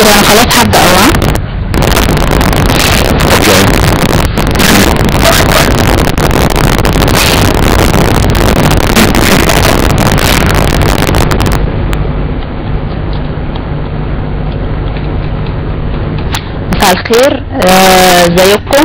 كده انا خلاص هبدأ اهو مساء الخير آه، ازيكم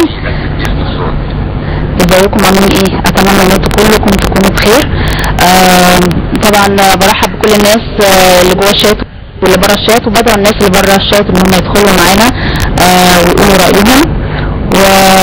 ازيكم عاملين ايه اتمنى ان انتوا كلكم تكونوا بخير آه، طبعا برحب بكل الناس آه، اللي جوه الشات واللي بره الشات وبدعو الناس اللي بره الشات ان هم يدخلوا معانا آه، ويقولوا رايهم و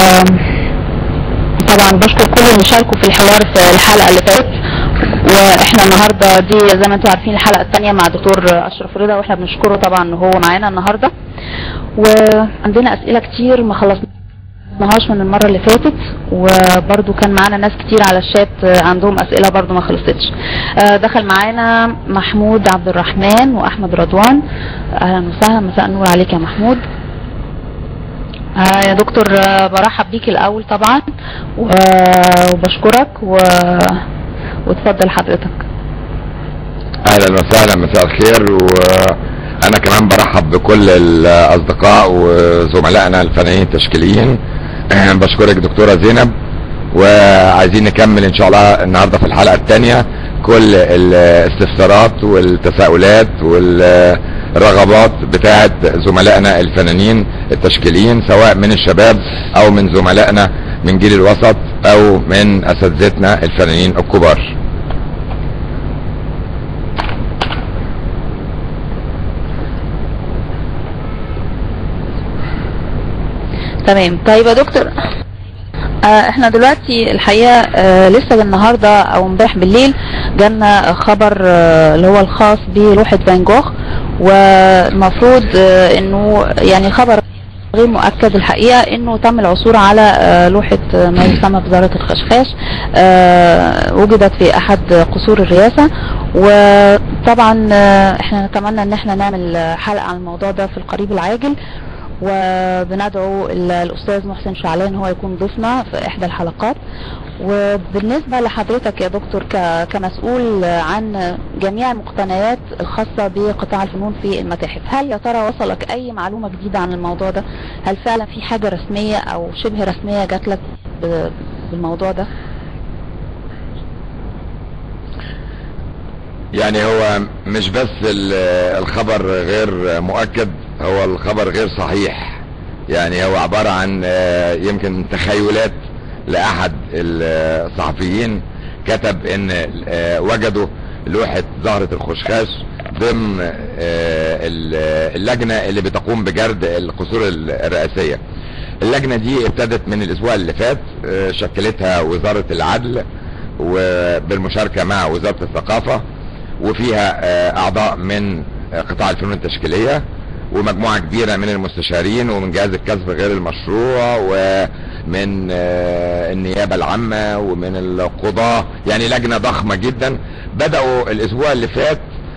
طبعا بشكر كل اللي شاركوا في الحوار في الحلقه اللي فاتت واحنا النهارده دي زي ما انتم عارفين الحلقه الثانيه مع دكتور اشرف رضا واحنا بنشكره طبعا ان هو معانا النهارده وعندنا اسئله كتير ما خلصناهاش من المره اللي فاتت وبرده كان معانا ناس كتير على الشات عندهم اسئله برده ما خلصتش آه، دخل معانا محمود عبد الرحمن واحمد رضوان اهلا وسهلا مساء النور عليك يا محمود آه يا دكتور آه، برحب بيك الاول طبعا و- وبشكرك و... وتفضل حضرتك اهلا وسهلا مساء الخير وانا كمان برحب بكل الاصدقاء وزملائنا الفنانين التشكيليين بشكرك دكتورة زينب وعايزين نكمل ان شاء الله النهاردة في الحلقة الثانية كل الاستفسارات والتساؤلات والرغبات بتاعت زملائنا الفنانين التشكيليين سواء من الشباب او من زملائنا من جيل الوسط او من اساتذتنا الفنانين الكبار تمام طيب يا دكتور آه احنا دلوقتي الحقيقه آه لسه النهارده او امبارح بالليل جالنا خبر آه اللي هو الخاص بلوحه فان جوخ والمفروض آه انه يعني خبر غير مؤكد الحقيقه انه تم العثور على آه لوحه آه، ما يسمى بزاره الخشخاش آه وجدت في احد قصور الرئاسه وطبعا آه احنا نتمنى ان احنا نعمل آه، حلقه عن الموضوع ده في القريب العاجل وبندعو ال- الاستاذ محسن شعلان هو يكون ضيفنا في احدى الحلقات وبالنسبه لحضرتك يا دكتور ك- كمسؤول عن جميع المقتنيات الخاصه بقطاع الفنون في المتاحف هل يا ترى وصلك اي معلومه جديده عن الموضوع ده هل فعلا في حاجه رسميه او شبه رسميه جات لك ب- بالموضوع ده يعني هو مش بس ال- الخبر غير مؤكد هو الخبر غير صحيح يعني هو عبارة عن آه، يمكن تخيلات لأحد الصحفيين كتب ان آه، وجدوا لوحة زهرة الخشخاش ضمن آه، ال- اللجنة اللي بتقوم بجرد القصور الرئاسية اللجنة دي ابتدت من الاسبوع اللي فات آه، شكلتها وزارة العدل وبالمشاركة مع وزارة الثقافة وفيها آه، اعضاء من آه، قطاع الفنون التشكيلية ومجموعة كبيرة من المستشارين ومن جهاز الكسب غير المشروع ومن آه، النيابة العامة ومن القضاة يعني لجنة ضخمة جدا بدأوا الاسبوع اللي فات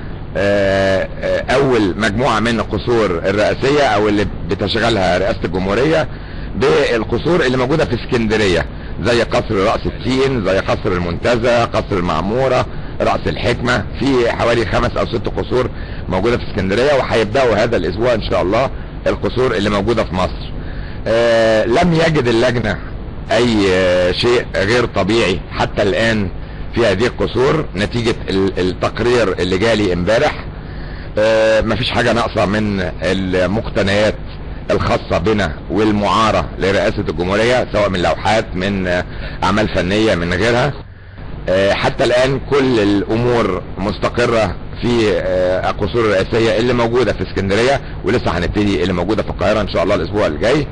آه، آه، اول مجموعة من القصور الرئاسية او اللي بتشغلها رئاسة الجمهورية بالقصور اللي موجودة في اسكندرية زي قصر رأس التين زي قصر المنتزه قصر المعمورة رأس الحكمة في حوالي خمس او ست قصور موجودة في اسكندرية وهيبدأوا هذا الاسبوع ان شاء الله القصور اللي موجودة في مصر آه، لم يجد اللجنة اي آه، شيء غير طبيعي حتى الان في هذه القصور نتيجة ال- التقرير اللي جالي امبارح آه، مفيش حاجة ناقصة من المقتنيات الخاصة بنا والمعارة لرئاسة الجمهورية سواء من لوحات من آه، اعمال فنية من غيرها آه، حتى الان كل الامور مستقرة في آه، القصور الرئاسية اللي موجودة في اسكندرية ولسه هنبتدي اللي موجودة في القاهرة ان شاء الله الاسبوع الجاي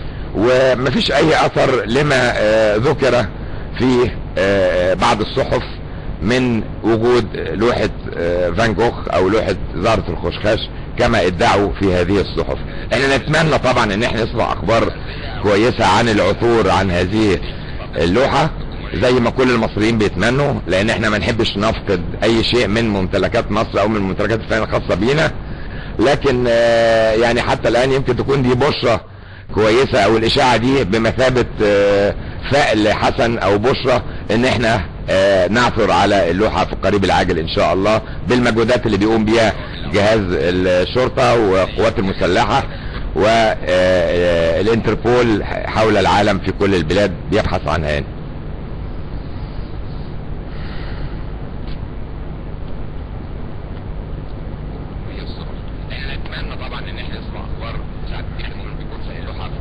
ومفيش اي اثر لما آه، ذكر في آه، بعض الصحف من وجود لوحة آه، فان جوخ او لوحة زهرة الخشخاش كما ادعوا في هذه الصحف احنا نتمنى طبعا ان احنا نسمع اخبار كويسة عن العثور عن هذه اللوحة زي ما كل المصريين بيتمنوا لان احنا ما نحبش نفقد اي شيء من ممتلكات مصر او من ممتلكات الفن الخاصة بينا لكن آه، يعني حتى الان يمكن تكون دي بشرة كويسة او الاشاعة دي بمثابة آه، فأل حسن او بشرة ان احنا آه، نعثر على اللوحة في القريب العاجل ان شاء الله بالمجهودات اللي بيقوم بيها جهاز الشرطة وقوات المسلحة والانتربول حول العالم في كل البلاد بيبحث عنها يعني احنا نتمنى طبعا ان احنا نسمع اخبار ساعات المهم بيكون في له حاجه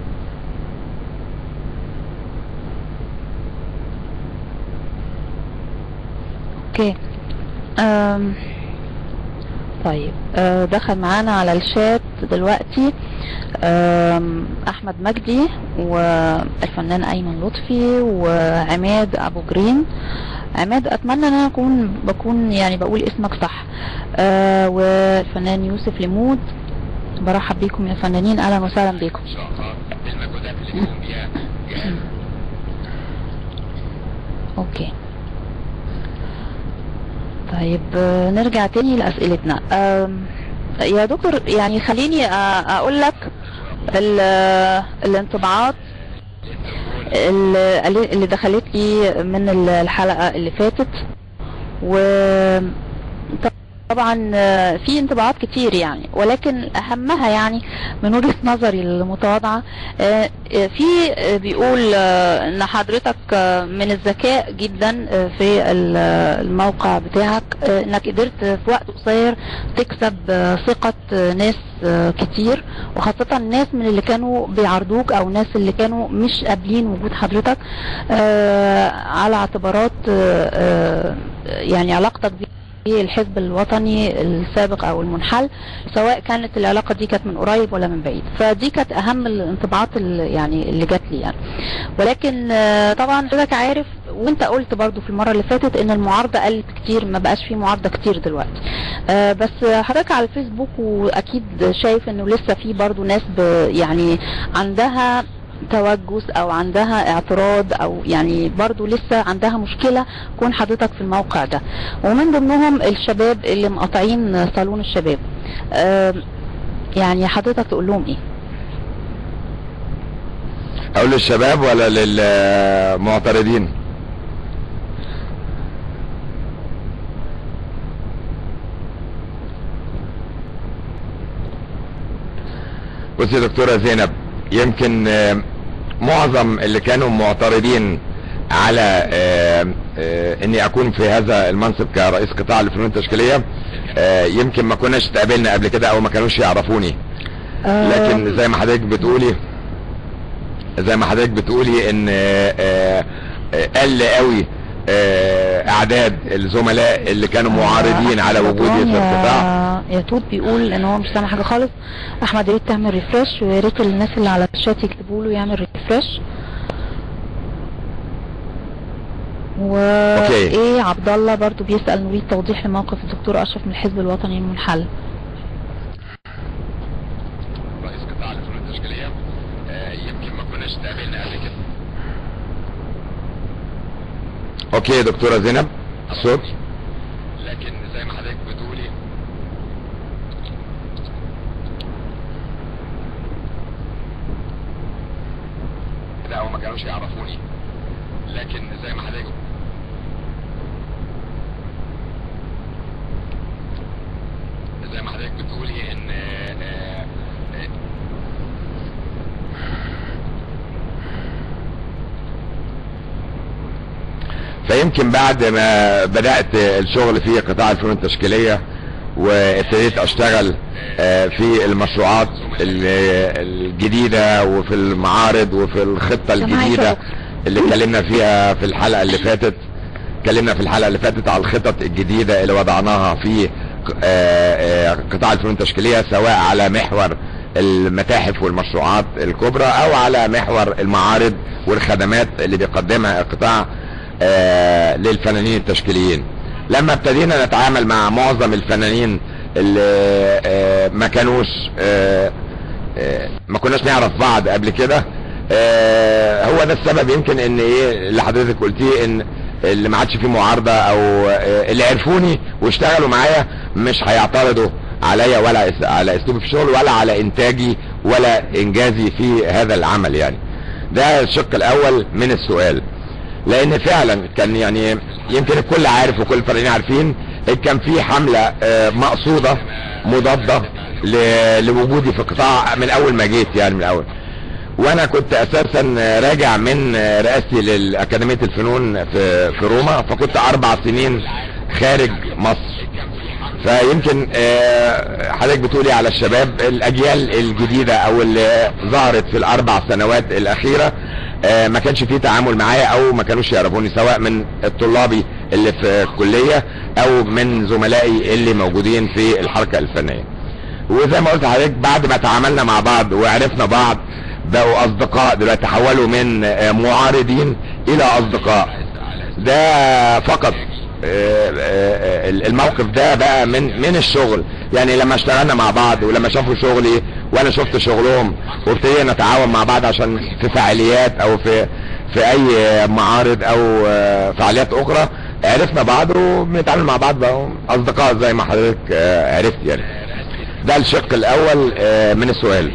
اوكي أم. طيب أه دخل معانا على الشات دلوقتي أم، احمد مجدي والفنان ايمن لطفي وعماد ابو جرين عماد اتمنى ان انا اكون بكون يعني بقول اسمك صح أه والفنان يوسف لمود برحب بيكم يا فنانين اهلا وسهلا بيكم ان شاء الله بالمجهودات اللي بيقوم بيها جهاز اوكي طيب آه، نرجع تاني لأسئلتنا آم، يا دكتور يعني خليني آه، اقول لك ال- آه، الانطباعات اللي اللي دخلت لي من ال- الحلقة اللي فاتت و طبعا آه، في انطباعات كتير يعني ولكن اهمها يعني من وجهة نظري المتواضعة آه، آه، في آه، بيقول آه، ان حضرتك آه، من الذكاء جدا آه، في ال- آه، الموقع بتاعك آه، انك قدرت في وقت قصير تكسب آه، ثقة آه، ناس آه، كتير وخاصة ناس من اللي كانوا بيعارضوك او ناس اللي كانوا مش قابلين وجود حضرتك آه، على اعتبارات آه، آه، يعني علاقتك بالحزب الوطني السابق او المنحل سواء كانت العلاقه دي كانت من قريب ولا من بعيد فدي كانت اهم الانطباعات اللي يعني اللي جات لي يعني ولكن آه، طبعا حضرتك عارف وانت قلت برضو في المره اللي فاتت ان المعارضه قلت كتير ما بقاش في معارضه كتير دلوقتي آه، بس حضرتك على الفيسبوك واكيد شايف انه لسه في برضو ناس ب- يعني عندها توجس او عندها اعتراض او يعني برضو لسه عندها مشكلة كون حضرتك في الموقع ده ومن ضمنهم الشباب اللي مقاطعين صالون الشباب آم، يعني حضرتك تقول لهم ايه اقول للشباب ولا للمعترضين بصي يا دكتورة زينب يمكن آه، معظم اللي كانوا معترضين على آه، آه، اني اكون في هذا المنصب كرئيس قطاع الفنون التشكيلية آه، يمكن ما كناش اتقابلنا قبل كده او ما كانوش يعرفوني لكن زي ما حضرتك بتقولي زي ما حضرتك بتقولي ان آه، آه، آه، قل قوي آه، اعداد الزملاء اللي كانوا معارضين على وجودي في القطاع يا يا توت بيقول ان هو مش سامع حاجه خالص احمد يا ريت تعمل ريفرش ويا ريت الناس اللي على الشات يكتبوا له يعمل ريفرش وايه عبد الله برضو بيسال نريد توضيح لموقف الدكتور اشرف من الحزب الوطني المنحل رئيس قطاع الفنون التشكيلية آه، يمكن ما كناش اتقابلنا قبل كده اوكي يا دكتورة زينب الصوت لكن زي ما حضرتك بتقولي لا هم ما كانوش يعرفوني لكن زي ما حضرتك زي ما حضرتك بتقولي ان آه، آه، آه، فيمكن بعد ما بدأت الشغل في قطاع الفنون التشكيلية وابتديت اشتغل آه، في المشروعات ال- الجديدة وفي المعارض وفي الخطة سامعك يا الجديدة دكتور. اللي اتكلمنا فيها في الحلقة اللي فاتت اتكلمنا في الحلقة اللي فاتت على الخطط الجديدة اللي وضعناها في آه، آه، قطاع الفنون التشكيلية سواء على محور المتاحف والمشروعات الكبرى او على محور المعارض والخدمات اللي بيقدمها القطاع آه، للفنانين التشكيليين لما ابتدينا نتعامل مع معظم الفنانين اللي آه، ما كانوش آه، آه، ما كناش نعرف بعض قبل كده آه، هو ده السبب يمكن ان ايه اللي حضرتك قلتيه ان اللي ما عادش فيه معارضه او آه، اللي عرفوني واشتغلوا معايا مش هيعترضوا عليا ولا اس- على اسلوبي في الشغل ولا على انتاجي ولا انجازي في هذا العمل يعني ده الشق الاول من السؤال لان فعلا كان يعني يمكن الكل عارف وكل الفنانين عارفين كان في حملة آه، مقصودة مضادة ل- لوجودي في القطاع من اول ما جيت يعني من الاول وانا كنت اساسا راجع من رئاستي لاكاديمية الفنون في في روما فكنت اربع سنين خارج مصر فيمكن آه، حضرتك بتقولي على الشباب الاجيال الجديدة او اللي ظهرت في الاربع سنوات الاخيرة آه، ما كانش فيه تعامل معايا او ما كانوش يعرفوني سواء من طلابي اللي في الكلية او من زملائي اللي موجودين في الحركة الفنية وزي ما قلت لحضرتك بعد ما تعاملنا مع بعض وعرفنا بعض بقوا اصدقاء دلوقتي تحولوا من آه، معارضين الى اصدقاء ده فقط آه، آه، الموقف ده بقى من من الشغل يعني لما اشتغلنا مع بعض ولما شافوا شغلي وانا شفت شغلهم وابتدينا نتعاون مع بعض عشان في فعاليات او في في اي معارض او آه، فعاليات اخرى عرفنا بعض وبنتعامل مع بعض بقى اصدقاء زي ما حضرتك آه، عرفت يعني ده الشق الاول آه، من السؤال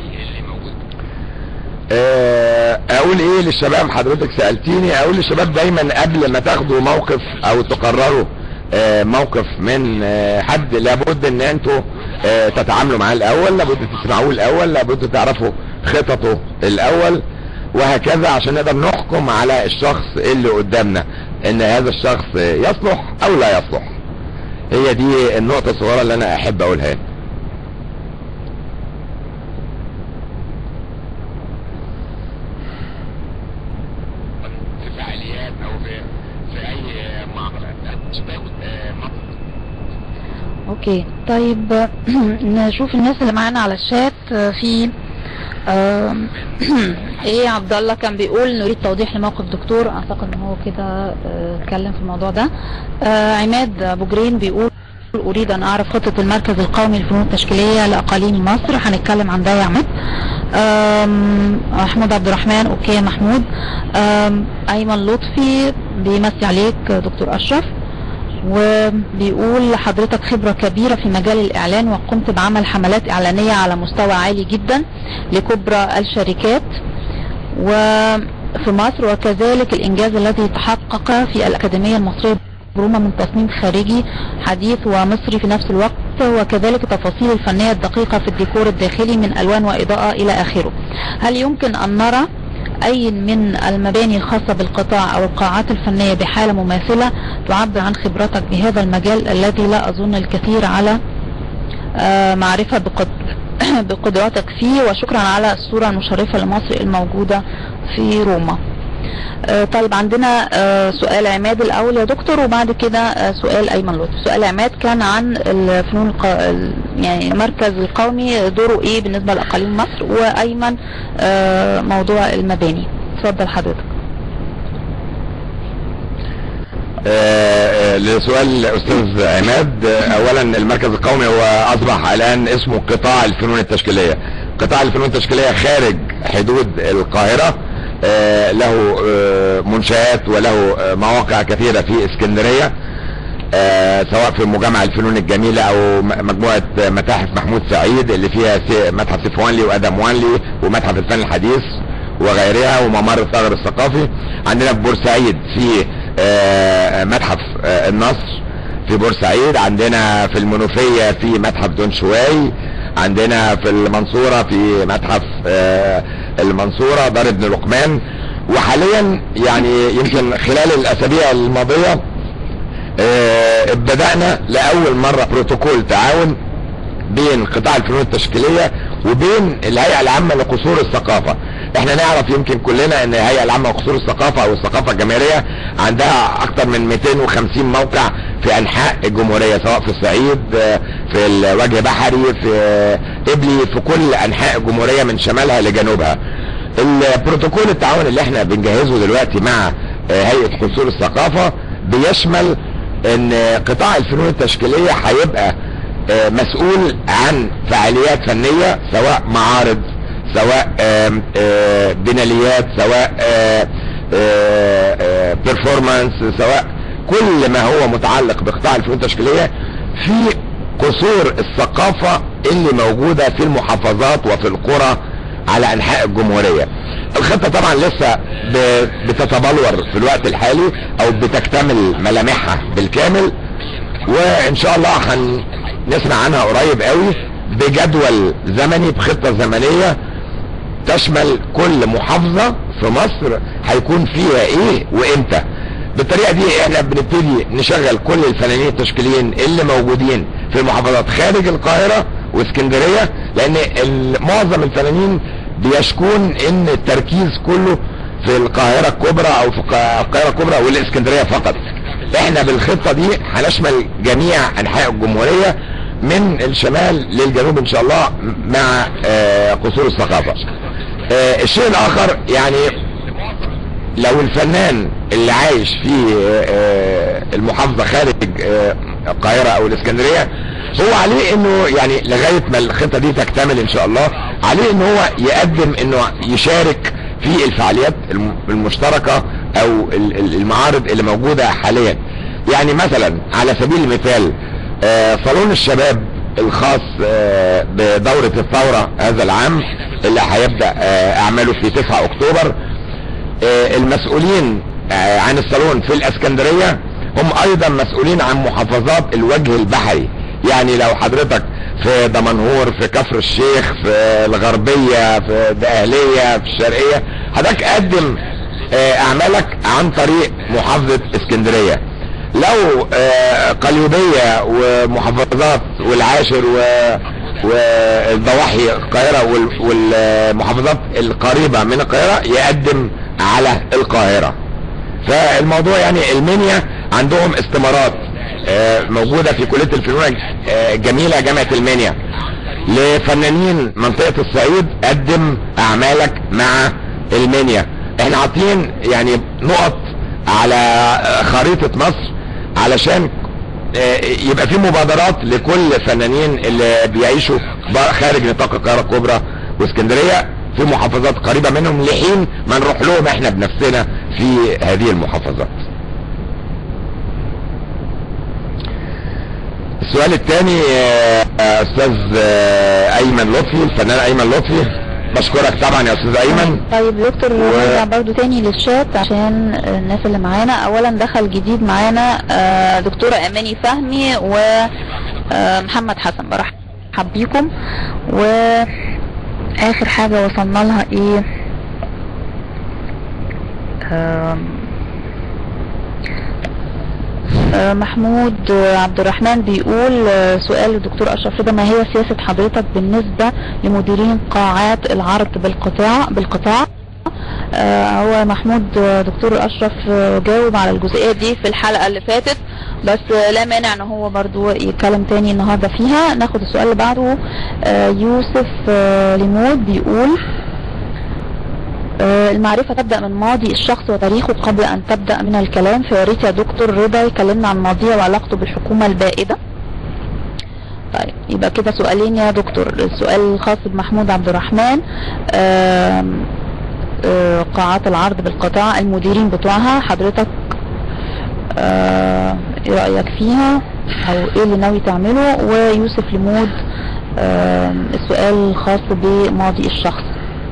آه، اقول ايه للشباب حضرتك سألتيني اقول للشباب دايما قبل ما تاخدوا موقف او تقرروا آه، موقف من آه، حد لابد ان انتوا آه، تتعاملوا معاه الاول لابد تسمعوه الاول لابد تعرفوا خططه الاول وهكذا عشان نقدر نحكم على الشخص اللي قدامنا ان هذا الشخص يصلح او لا يصلح هي دي النقطة الصغيرة اللي انا احب اقولها يعني. في فعاليات او في في اي معرض اوكي طيب نشوف الناس اللي معانا على الشات في آم، ايه عبد الله كان بيقول نريد توضيح لموقف دكتور اعتقد ان هو كده آه، اتكلم في الموضوع ده آه، عماد ابو جرين بيقول اريد ان اعرف خطة المركز القومي للفنون التشكيلية لاقاليم مصر هنتكلم عن ده يا عماد آم، محمود عبد الرحمن اوكي يا محمود آم، ايمن لطفي بيمسي عليك دكتور اشرف وبيقول حضرتك خبرة كبيرة في مجال الإعلان وقمت بعمل حملات إعلانية على مستوى عالي جدا لكبرى الشركات وفي مصر وكذلك الإنجاز الذي تحقق في الأكاديمية المصرية بروما من تصميم خارجي حديث ومصري في نفس الوقت وكذلك التفاصيل الفنية الدقيقة في الديكور الداخلي من ألوان وإضاءة إلى آخره هل يمكن أن نرى أي من المباني الخاصة بالقطاع أو القاعات الفنية بحالة مماثلة تعبر عن خبرتك بهذا المجال الذي لا أظن الكثير على آه، معرفة بقد- بقدراتك فيه وشكرا على الصورة المشرفة لمصر الموجودة في روما آه، طيب عندنا آه، سؤال عماد الأول يا دكتور وبعد كده آه، سؤال أيمن لطفي سؤال عماد كان عن الفنون الق... ال- يعني المركز القومي دوره إيه بالنسبة لأقاليم مصر وأيمن آه، موضوع المباني اتفضل حضرتك آه، آه، لسؤال الاستاذ عماد آه، اولا المركز القومي هو اصبح الان اسمه قطاع الفنون التشكيليه قطاع الفنون التشكيليه خارج حدود القاهره آه، له آه، منشآت وله آه، مواقع كثيره في اسكندريه آه، سواء في مجمع الفنون الجميلة او م- مجموعة آه، متاحف محمود سعيد اللي فيها سي- متحف سيفوانلي وادم وانلي ومتحف الفن الحديث وغيرها وممر الثغر الثقافي عندنا في بورسعيد في آه، متحف آه، النصر في بورسعيد عندنا في المنوفية في متحف دون شواي عندنا في المنصورة في متحف آه، المنصورة دار ابن لقمان وحاليا يعني يمكن خلال الاسابيع الماضية آه، بدأنا لأول مرة بروتوكول تعاون بين قطاع الفنون التشكيلية وبين الهيئة العامة لقصور الثقافة احنا نعرف يمكن كلنا ان الهيئة العامة لقصور الثقافة او الثقافة الجماهيرية عندها اكتر من 250 موقع في انحاء الجمهورية سواء في الصعيد آه، في الوجه بحري في آه، ابلي في كل انحاء الجمهورية من شمالها لجنوبها البروتوكول التعاون اللي احنا بنجهزه دلوقتي مع آه، هيئة قصور الثقافة بيشمل ان قطاع الفنون التشكيلية هيبقى آه، مسؤول عن فعاليات فنية سواء معارض سواء آم، آه، بناليات سواء بيرفورمانس سواء كل ما هو متعلق بقطاع الفنون التشكيلية في قصور الثقافة اللي موجودة في المحافظات وفي القرى على انحاء الجمهورية الخطة طبعا لسه ب- بتتبلور في الوقت الحالي او بتكتمل ملامحها بالكامل وان شاء الله هنسمع عنها قريب قوي بجدول زمني بخطة زمنية تشمل كل محافظة في مصر هيكون فيها ايه وامتى بالطريقة دي احنا بنبتدي نشغل كل الفنانين التشكيليين اللي موجودين في المحافظات خارج القاهرة واسكندرية لان معظم الفنانين بيشكون ان التركيز كله في القاهرة الكبرى او في القاهرة الكبرى والاسكندرية فقط احنا بالخطة دي هنشمل جميع انحاء الجمهورية من الشمال للجنوب ان شاء الله مع قصور الثقافة الشيء الاخر يعني لو الفنان اللي عايش في المحافظة خارج القاهرة او الاسكندرية هو عليه انه يعني لغاية ما الخطة دي تكتمل ان شاء الله عليه ان هو يقدم انه يشارك في الفعاليات المشتركة او المعارض اللي موجودة حاليا يعني مثلا على سبيل المثال صالون الشباب الخاص بدورة الثورة هذا العام اللي هيبدأ اعماله في 9 اكتوبر المسؤولين عن الصالون في الاسكندرية هم ايضا مسؤولين عن محافظات الوجه البحري يعني لو حضرتك في دمنهور في كفر الشيخ في الغربية في دقهلية في الشرقية حضرتك قدم اعمالك عن طريق محافظة اسكندرية لو قليوبية ومحافظات والعاشر و والضواحي القاهرة والمحافظات القريبة من القاهرة يقدم على القاهرة فالموضوع يعني المنيا عندهم استمارات موجودة في كلية الفنون الجميلة جامعة المنيا لفنانين منطقة الصعيد قدم اعمالك مع المنيا احنا عاطين يعني نقط على خريطة مصر علشان يبقى في مبادرات لكل فنانين اللي بيعيشوا خارج نطاق القاهرة الكبرى واسكندرية في محافظات قريبة منهم لحين ما نروح لهم احنا بنفسنا في هذه المحافظات السؤال الثاني استاذ ايمن لطفي الفنان ايمن لطفي بشكرك طبعا يا استاذ ايمن طيب دكتور نرجع برضو تاني للشات عشان الناس اللي معانا اولا دخل جديد معانا دكتورة اماني فهمي ومحمد حسن برحب بيكم واخر حاجة وصلنا لها ايه محمود عبد الرحمن بيقول سؤال للدكتور اشرف رضا ما هي سياسة حضرتك بالنسبة لمديرين قاعات العرض بالقطاع بالقطاع هو محمود دكتور اشرف جاوب على الجزئية دي في الحلقة اللي فاتت بس لا مانع ان هو برضو يتكلم تاني النهاردة فيها ناخد السؤال اللي بعده يوسف ليمود بيقول المعرفة تبدأ من ماضي الشخص وتاريخه قبل أن تبدأ من الكلام فياريت يا دكتور رضا يكلمنا عن ماضيه وعلاقته بالحكومة البائدة طيب يبقى كده سؤالين يا دكتور السؤال الخاص بمحمود عبد الرحمن آم آم قاعات العرض بالقطاع المديرين بتوعها حضرتك ايه رأيك فيها او ايه اللي ناوي تعمله ويوسف لمود السؤال الخاص بماضي الشخص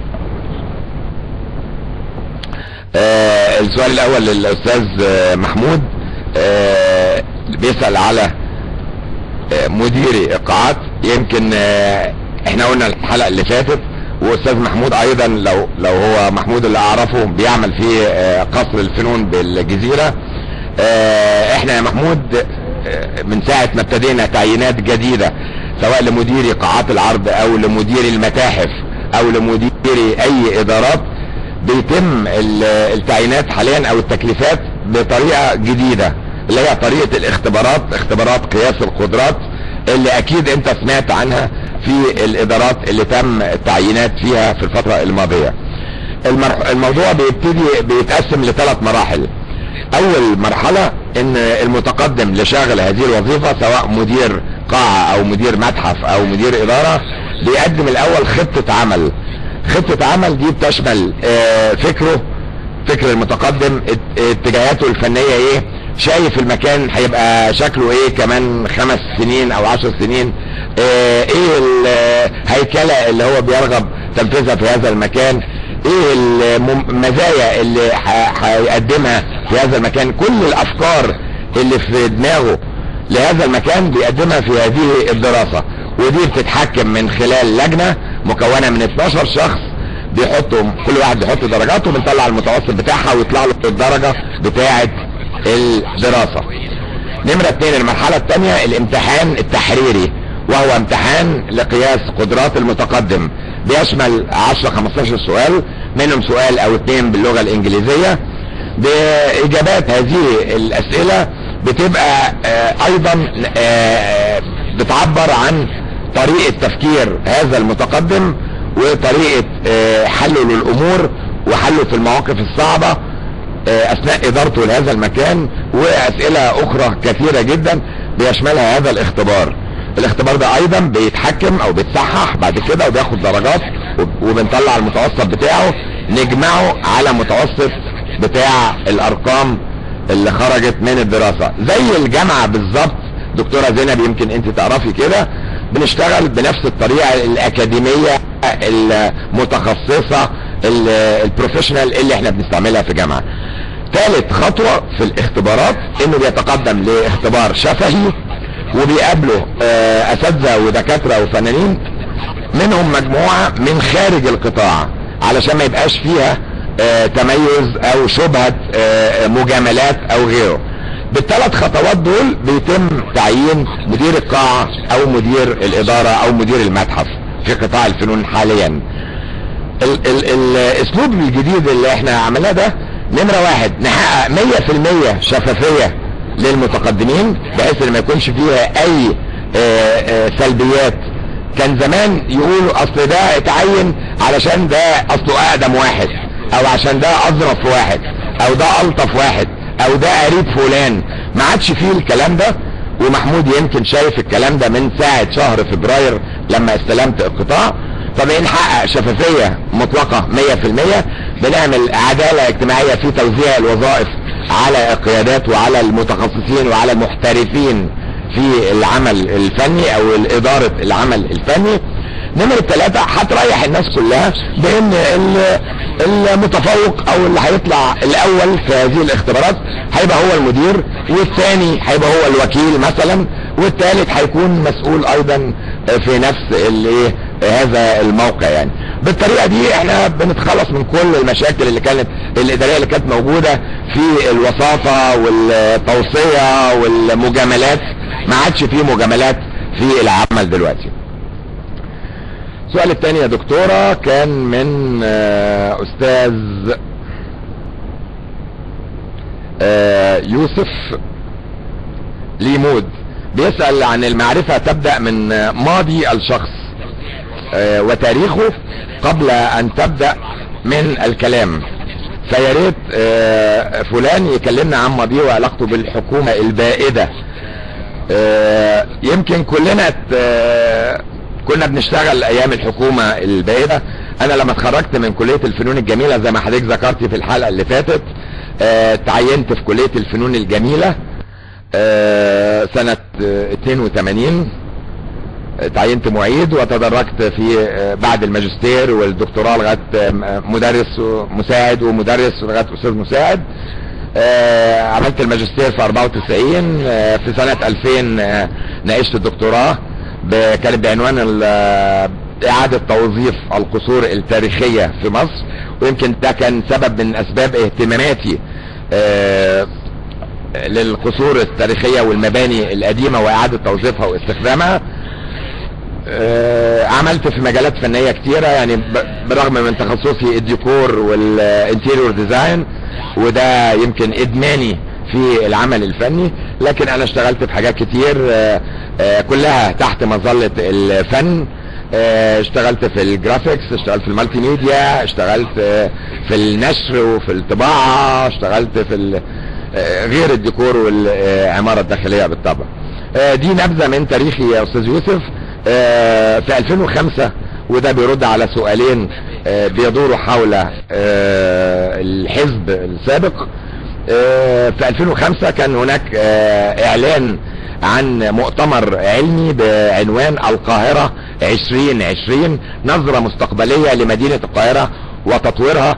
آه السؤال الاول للاستاذ آه محمود آه بيسأل على آه مديري ايقاعات يمكن آه احنا قلنا الحلقة اللي فاتت واستاذ محمود ايضا لو لو هو محمود اللي اعرفه بيعمل في آه قصر الفنون بالجزيرة آه احنا يا محمود آه من ساعة ما ابتدينا تعيينات جديدة سواء لمديري قاعات العرض او لمديري المتاحف او لمديري اي ادارات بيتم التعيينات حاليا او التكليفات بطريقة جديدة اللي هي طريقة الاختبارات اختبارات قياس القدرات اللي اكيد انت سمعت عنها في الادارات اللي تم التعيينات فيها في الفترة الماضية الموضوع بيبتدي بيتقسم لثلاث مراحل اول مرحلة ان المتقدم لشاغل هذه الوظيفة سواء مدير قاعة او مدير متحف او مدير ادارة بيقدم الاول خطة عمل خطة عمل دي بتشمل اه فكره فكر المتقدم اتجاهاته الفنية ايه شايف المكان هيبقى شكله ايه كمان خمس سنين او عشر سنين اه ايه الهيكلة اللي هو بيرغب تنفيذها في هذا المكان ايه المزايا اللي هيقدمها في هذا المكان كل الافكار اللي في دماغه لهذا المكان بيقدمها في هذه الدراسة ودي بتتحكم من خلال لجنة مكونة من 12 شخص بيحطوا كل واحد بيحط درجاته وبنطلع المتوسط بتاعها ويطلع له الدرجة بتاعة الدراسة نمرة اتنين المرحلة التانية الامتحان التحريري وهو امتحان لقياس قدرات المتقدم بيشمل 10 15 سؤال منهم سؤال او اتنين باللغة الانجليزية باجابات هذه الاسئلة بتبقى آه ايضا آه بتعبر عن طريقة تفكير هذا المتقدم وطريقة آه حله للامور وحله في المواقف الصعبة اثناء ادارته لهذا المكان واسئلة اخرى كثيرة جدا بيشملها هذا الاختبار الاختبار ده ايضا بيتحكم او بيتصحح بعد كده وبياخد درجات وبنطلع المتوسط بتاعه نجمعه على متوسط بتاع الارقام اللي خرجت من الدراسة زي الجامعة بالظبط دكتورة زينب يمكن انت تعرفي كده بنشتغل بنفس الطريقة الاكاديمية المتخصصة البروفيشنال اللي احنا بنستعملها في جامعة ثالث خطوة في الاختبارات انه بيتقدم لاختبار شفهي وبيقابله اساتذة ودكاترة وفنانين منهم مجموعة من خارج القطاع علشان ما يبقاش فيها اه تميز او شبهة اه مجاملات او غيره بالثلاث خطوات دول بيتم تعيين مدير القاعة او مدير الادارة او مدير المتحف في قطاع الفنون حاليا ال ال الاسلوب الجديد اللي احنا عملناه ده نمرة واحد نحقق مية في المية شفافية للمتقدمين بحيث ان ما يكونش فيها اي اه اه سلبيات كان زمان يقولوا اصل ده اتعين علشان ده اصله اقدم واحد او عشان ده اظرف واحد او ده الطف واحد او ده قريب فلان ما عادش فيه الكلام ده ومحمود يمكن شايف الكلام ده من ساعة شهر فبراير لما استلمت القطاع فبنحقق شفافية مطلقة 100% بنعمل عدالة اجتماعية في توزيع الوظائف على القيادات وعلى المتخصصين وعلى المحترفين في العمل الفني او ادارة العمل الفني نمرة ثلاثة هتريح الناس كلها بان المتفوق او اللي هيطلع الاول في هذه الاختبارات هيبقى هو المدير والثاني هيبقى هو الوكيل مثلا والثالث هيكون مسؤول ايضا في نفس الايه هذا الموقع يعني بالطريقة دي احنا بنتخلص من كل المشاكل اللي كانت الادارية اللي كانت موجودة في الوساطة والتوصية والمجاملات ما عادش فيه مجاملات في العمل دلوقتي السؤال الثاني يا دكتورة كان من استاذ يوسف ليمود بيسأل عن المعرفة تبدأ من ماضي الشخص وتاريخه قبل ان تبدأ من الكلام فيا ريت فلان يكلمنا عن ماضيه وعلاقته بالحكومة البائدة يمكن كلنا كنا بنشتغل ايام الحكومة البائدة انا لما اتخرجت من كلية الفنون الجميلة زي ما حضرتك ذكرتي في الحلقة اللي فاتت اه تعينت في كلية الفنون الجميلة اه سنة اه 82 تعينت معيد وتدرجت في بعد الماجستير والدكتوراه لغاية مدرس مساعد ومدرس لغاية استاذ مساعد عملت الماجستير في 94 في سنة 2000 ناقشت الدكتوراه كانت بعنوان اعادة توظيف القصور التاريخية في مصر ويمكن ده كان سبب من اسباب اهتماماتي آه للقصور التاريخية والمباني القديمة واعادة توظيفها واستخدامها آه عملت في مجالات فنية كتيرة يعني برغم من تخصصي الديكور والانتيريور ديزاين وده يمكن ادماني في العمل الفني لكن انا اشتغلت في حاجات كتير آآ آآ كلها تحت مظلة الفن اشتغلت في الجرافيكس اشتغلت في المالتي ميديا اشتغلت في النشر وفي الطباعة اشتغلت في غير الديكور والعمارة الداخلية بالطبع دي نبذة من تاريخي يا استاذ يوسف في 2005 وده بيرد على سؤالين بيدوروا حول الحزب السابق في 2005 كان هناك اعلان عن مؤتمر علمي بعنوان القاهرة 2020 نظرة مستقبلية لمدينة القاهرة وتطويرها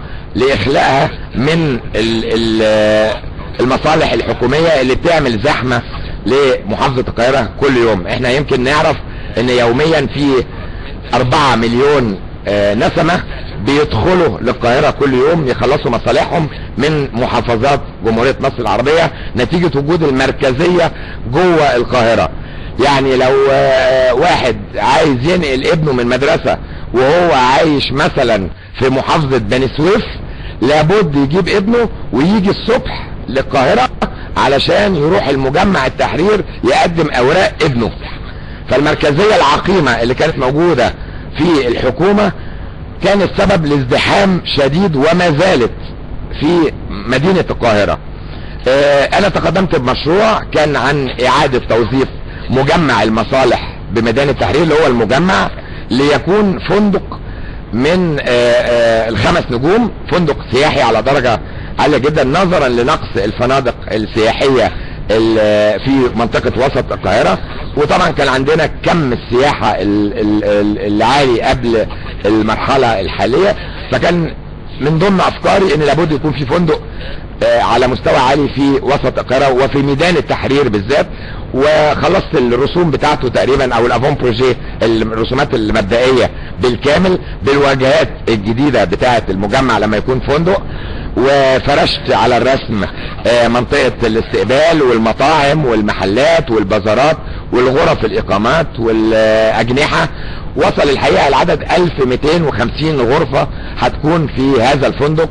لإخلاءها من المصالح الحكومية اللي بتعمل زحمة لمحافظة القاهرة كل يوم احنا يمكن نعرف ان يوميا في 4 مليون آه، نسمة بيدخلوا للقاهرة كل يوم يخلصوا مصالحهم من محافظات جمهورية مصر العربية نتيجة وجود المركزية جوه القاهرة يعني لو آه، واحد عايز ينقل ابنه من مدرسة وهو عايش مثلا في محافظة بني سويف لابد يجيب ابنه ويجي الصبح للقاهرة علشان يروح المجمع التحرير يقدم اوراق ابنه فالمركزية العقيمة اللي كانت موجودة في الحكومة كانت سبب لازدحام شديد وما زالت في مدينة القاهرة آه، انا تقدمت بمشروع كان عن اعادة توظيف مجمع المصالح بميدان التحرير اللي هو المجمع ليكون فندق من آه، آه، الخمس نجوم فندق سياحي على درجة عالية جدا نظرا لنقص الفنادق السياحية ال- في منطقة وسط القاهرة وطبعا كان عندنا كم السياحة ال- ال- ال- العالي قبل المرحلة الحالية فكان من ضمن افكاري ان لابد يكون في فندق آه، على مستوى عالي في وسط القاهره وفي ميدان التحرير بالذات وخلصت الرسوم بتاعته تقريبا او الافون بروجي الرسومات المبدئيه بالكامل بالواجهات الجديده بتاعه المجمع لما يكون فندق وفرشت على الرسم آه، منطقه الاستقبال والمطاعم والمحلات والبازارات والغرف الاقامات والاجنحه وصل الحقيقه العدد 1250 غرفه هتكون في هذا الفندق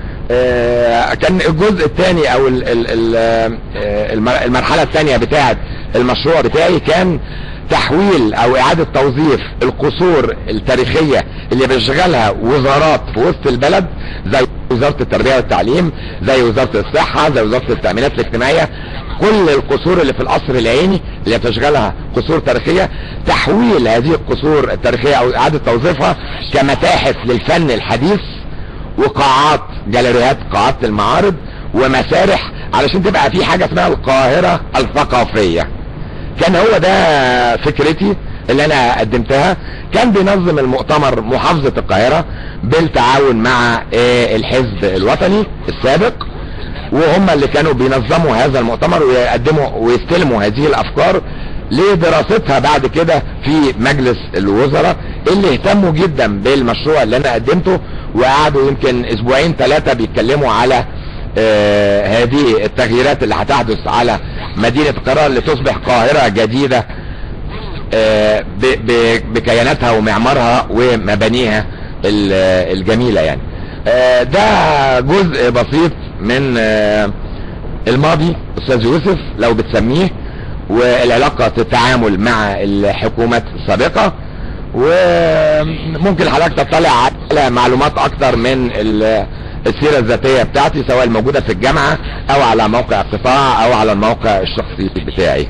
آه، كان الجزء الثاني او ال- ال- ال- آه، المر- المرحله الثانيه بتاعه المشروع بتاعي كان تحويل او اعاده توظيف القصور التاريخيه اللي بيشغلها وزارات في وسط البلد زي وزاره التربيه والتعليم زي وزاره الصحه زي وزاره التامينات الاجتماعيه كل القصور اللي في القصر العيني اللي بتشغلها قصور تاريخيه تحويل هذه القصور التاريخيه او اعاده توظيفها كمتاحف للفن الحديث وقاعات جاليريات قاعات المعارض ومسارح علشان تبقى في حاجة اسمها القاهرة الثقافية كان هو ده فكرتي اللي انا قدمتها كان بينظم المؤتمر محافظة القاهرة بالتعاون مع آه، الحزب الوطني السابق وهم اللي كانوا بينظموا هذا المؤتمر ويقدموا ويستلموا هذه الافكار لدراستها بعد كده في مجلس الوزراء اللي اهتموا جدا بالمشروع اللي انا قدمته وقعدوا يمكن اسبوعين ثلاثة بيتكلموا على آه هذه التغييرات اللي هتحدث على مدينة القاهرة لتصبح قاهرة جديدة آه ب- ب- بكياناتها ومعمارها ومبانيها ال- الجميلة يعني آه ده جزء بسيط من آه الماضي استاذ يوسف لو بتسميه والعلاقة التعامل مع الحكومات السابقة وممكن حضرتك تطلع على معلومات اكتر من ال- السيرة الذاتية بتاعتي سواء الموجودة في الجامعة او على موقع القطاع او على الموقع الشخصي بتاعي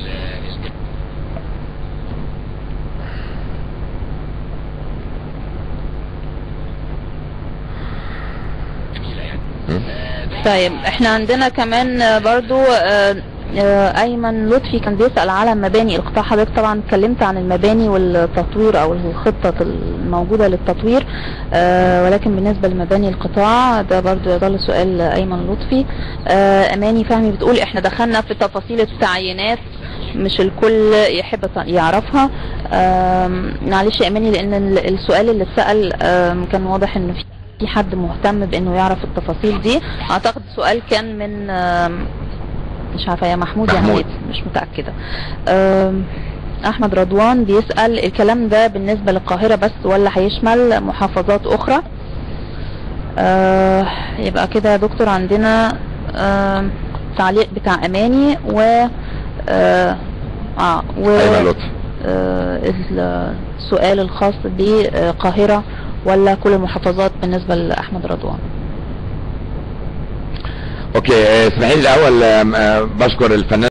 طيب احنا عندنا كمان آه، برضو آه، آه، ايمن لطفي كان بيسأل على مباني القطاع حضرتك طبعا اتكلمت عن المباني والتطوير او الخطة الموجودة للتطوير آه، ولكن بالنسبة لمباني القطاع ده برضو يظل سؤال ايمن لطفي آه، اماني فهمي بتقول احنا دخلنا في تفاصيل التعيينات مش الكل يحب ط- يعرفها آم، معلش يا اماني لان ال- السؤال اللي اتسأل آم، كان واضح ان في في حد مهتم بانه يعرف التفاصيل دي اعتقد السؤال كان من آم، مش عارفه يا محمود يا محمود. حميد مش متاكده آم، احمد رضوان بيسال الكلام ده بالنسبه للقاهره بس ولا هيشمل محافظات اخرى آه، يبقى كده يا دكتور عندنا آم، تعليق بتاع اماني و اه, آه و ايمن لطفي آه، السؤال الخاص بالقاهرة ولا كل المحافظات بالنسبة لأحمد رضوان اوكي آه، اسمحي لي الاول آه، آه، بشكر الفنان